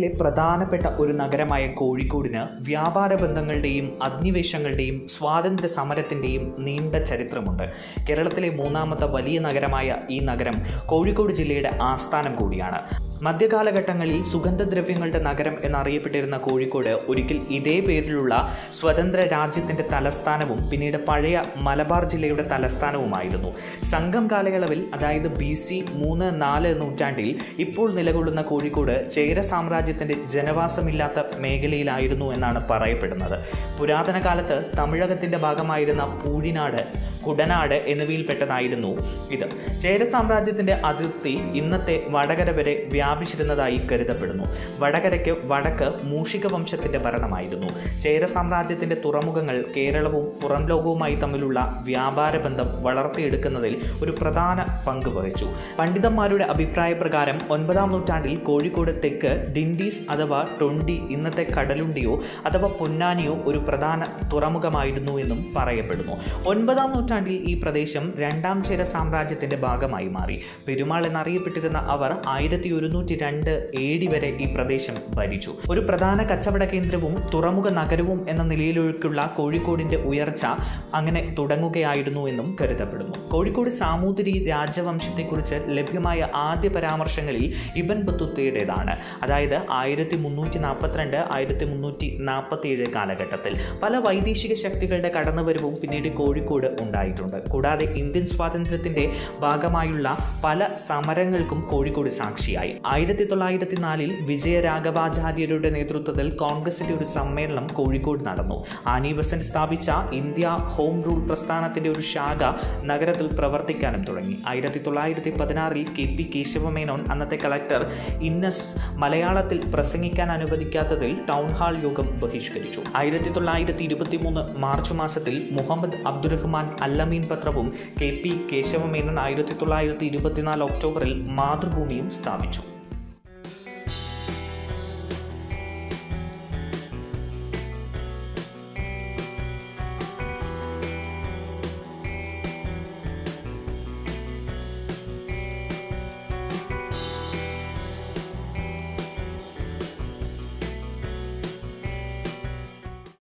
ജില്ലയിലെ പ്രധാനപ്പെട്ട ഒരു നഗരമായ കോഴിക്കോടിന് വ്യാപാര ബന്ധങ്ങളുടെയും അഗ്നിവേശങ്ങളുടെയും സ്വാതന്ത്ര്യ സമരത്തിൻ്റെയും നീണ്ട ചരിത്രമുണ്ട് കേരളത്തിലെ മൂന്നാമത്തെ വലിയ നഗരമായ ഈ നഗരം കോഴിക്കോട് ജില്ലയുടെ ആസ്ഥാനം കൂടിയാണ് മധ്യകാലഘട്ടങ്ങളിൽ സുഗന്ധദ്രവ്യങ്ങളുടെ നഗരം എന്നറിയപ്പെട്ടിരുന്ന കോഴിക്കോട് ഒരിക്കൽ ഇതേ പേരിലുള്ള സ്വതന്ത്ര രാജ്യത്തിൻ്റെ തലസ്ഥാനവും പിന്നീട് പഴയ മലബാർ ജില്ലയുടെ തലസ്ഥാനവുമായിരുന്നു സംഘം കാലയളവിൽ അതായത് ബി സി മൂന്ന് നാല് നൂറ്റാണ്ടിൽ ഇപ്പോൾ നിലകൊള്ളുന്ന കോഴിക്കോട് ചേര സാമ്രാജ്യത്തിൻ്റെ ജനവാസമില്ലാത്ത മേഖലയിലായിരുന്നു എന്നാണ് പറയപ്പെടുന്നത് പുരാതന കാലത്ത് തമിഴകത്തിൻ്റെ ഭാഗമായിരുന്ന പൂഴിനാട് കുടനാട് എന്നിവയിൽപ്പെട്ടതായിരുന്നു ഇത് ചേര സാമ്രാജ്യത്തിൻ്റെ അതിർത്തി ഇന്നത്തെ വടകര വരെ വ്യാപിച്ചിരുന്നതായി കരുതപ്പെടുന്നു വടകരയ്ക്ക് വടക്ക് മൂഷിക വംശത്തിൻ്റെ ഭരണമായിരുന്നു ചേര സാമ്രാജ്യത്തിൻ്റെ തുറമുഖങ്ങൾ കേരളവും പുറം ലോകവുമായി തമ്മിലുള്ള വ്യാപാര ബന്ധം വളർത്തിയെടുക്കുന്നതിൽ ഒരു പ്രധാന പങ്ക് വഹിച്ചു പണ്ഡിതന്മാരുടെ അഭിപ്രായ പ്രകാരം ഒൻപതാം നൂറ്റാണ്ടിൽ കോഴിക്കോട് തെക്ക് ഡിൻഡീസ് അഥവാ ടൊണ്ടി ഇന്നത്തെ കടലുണ്ടിയോ അഥവാ പൊന്നാനിയോ ഒരു പ്രധാന തുറമുഖമായിരുന്നു എന്നും പറയപ്പെടുന്നു ഒൻപതാം നൂറ്റാണ്ടിൽ ഈ പ്രദേശം രണ്ടാം ചേര സാമ്രാജ്യത്തിന്റെ ഭാഗമായി മാറി പെരുമാൾ എന്നറിയപ്പെട്ടിരുന്ന അവർ ആയിരത്തി ഒരുന്നൂറ്റി രണ്ട് എ ഡി വരെ ഈ പ്രദേശം ഭരിച്ചു ഒരു പ്രധാന കച്ചവട കേന്ദ്രവും തുറമുഖ നഗരവും എന്ന നിലയിലേക്കുള്ള കോഴിക്കോടിന്റെ ഉയർച്ച അങ്ങനെ തുടങ്ങുകയായിരുന്നു എന്നും കരുതപ്പെടുന്നു കോഴിക്കോട് സാമൂതിരി രാജവംശത്തെക്കുറിച്ച് ലഭ്യമായ ആദ്യ പരാമർശങ്ങളിൽ ഇബൻ ബത്തുത്തയുടേതാണ് അതായത് ആയിരത്തി മുന്നൂറ്റി നാൽപ്പത്തിരണ്ട് ആയിരത്തി മുന്നൂറ്റി നാൽപ്പത്തി ഏഴ് കാലഘട്ടത്തിൽ പല വൈദേശിക ശക്തികളുടെ കടന്നുവരവും പിന്നീട് കോഴിക്കോട് ഉണ്ടായിട്ടുണ്ട് കൂടാതെ ഇന്ത്യൻ സ്വാതന്ത്ര്യത്തിന്റെ ഭാഗമായുള്ള പല സമരങ്ങൾക്കും കോഴിക്കോട് സാക്ഷിയായി ആയിരത്തി തൊള്ളായിരത്തി നാലിൽ വിജയരാഘവാചാര്യരുടെ നേതൃത്വത്തിൽ കോൺഗ്രസിന്റെ ഒരു സമ്മേളനം കോഴിക്കോട് നടന്നു ആനി ബസന്റ് സ്ഥാപിച്ച ഇന്ത്യ ഹോം റൂൾ പ്രസ്ഥാനത്തിന്റെ ഒരു ശാഖ നഗരത്തിൽ പ്രവർത്തിക്കാനും തുടങ്ങി ആയിരത്തി തൊള്ളായിരത്തി പതിനാറിൽ കെ പി കേശവമേനോൻ അന്നത്തെ കളക്ടർ ഇന്നസ് മലയാളത്തിൽ പ്രസംഗിക്കാൻ അനുവദിക്കാത്തതിൽ ടൗൺ ഹാൾ യോഗം ബഹിഷ്കരിച്ചു ആയിരത്തി തൊള്ളായിരത്തി ഇരുപത്തി മൂന്ന് മാർച്ച് മാസത്തിൽ മുഹമ്മദ് അബ്ദുറഹ്മാൻ അല്ലമീൻ പത്രവും കെ പി കേശവമേനോൻ ആയിരത്തി തൊള്ളായിരത്തി ഇരുപത്തിനാല് ഒക്ടോബറിൽ മാതൃഭൂമിയും സ്ഥാപിച്ചു